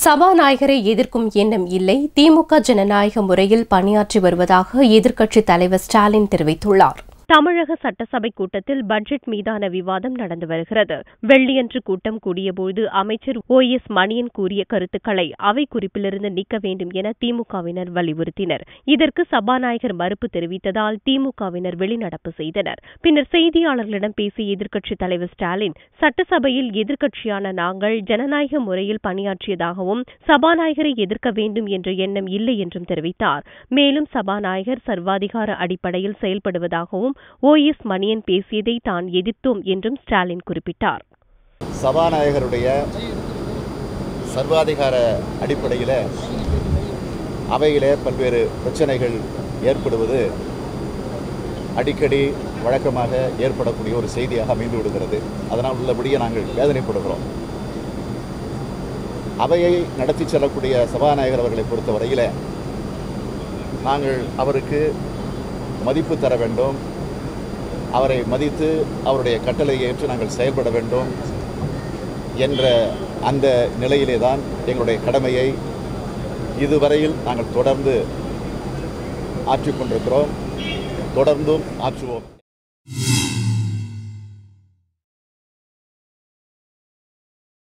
சபாநாயகரை எதிர்க்கும் எண்ணம் இல்லை திமுக ஜனநாயக முறையில் பணியாற்றி வருவதாக எதிர்க்கட்சித் தலைவர் ஸ்டாலின் தெரிவித்துள்ளார் தமிழக சட்டசபை கூட்டத்தில் பட்ஜெட் மீதான விவாதம் நடந்து வருகிறது வெள்ளியன்று கூட்டம் கூடியபோது அமைச்சர் ஓ எஸ் மணியன் கூறிய கருத்துக்களை அவை குறிப்பிலிருந்து நீக்க வேண்டும் என திமுகவினர் வலியுறுத்தினர் இதற்கு சபாநாயகர் மறுப்பு தெரிவித்ததால் திமுகவினர் வெளிநடப்பு செய்தனர் பின்னர் செய்தியாளர்களிடம் பேசிய எதிர்க்கட்சித் தலைவர் ஸ்டாலின் சட்டசபையில் எதிர்க்கட்சியான நாங்கள் ஜனநாயக முறையில் பணியாற்றியதாகவும் சபாநாயகரை எதிர்க்க வேண்டும் என்ற எண்ணம் இல்லை என்றும் தெரிவித்தார் மேலும் சபாநாயகர் சர்வாதிகார அடிப்படையில் செயல்படுவதாகவும் ஓ எஸ் மணியன் பேசியதை தான் எதிர்த்தோம் என்றும் ஸ்டாலின் குறிப்பிட்டார் சபாநாயகருடைய சர்வாதிகார அடிப்படையில் அவையிலே பல்வேறு பிரச்சனைகள் ஏற்படுவது அடிக்கடி வழக்கமாக ஏற்படக்கூடிய ஒரு செய்தியாக அமைந்து விடுகிறது அதனால் உள்ளபடியே நாங்கள் வேதனைப்படுகிறோம் அவையை நடத்தி செல்லக்கூடிய சபாநாயகர் அவர்களை பொறுத்தவரையில் நாங்கள் அவருக்கு மதிப்பு தர வேண்டும் அவரை மதித்து அவருடைய கட்டளையை ஏற்று நாங்கள் செயல்பட வேண்டும் என்ற அந்த நிலையிலே தான் எங்களுடைய கடமையை இதுவரையில் நாங்கள் தொடர்ந்து ஆற்றிக் கொண்டிருக்கிறோம் தொடர்ந்தும் ஆற்றுவோம்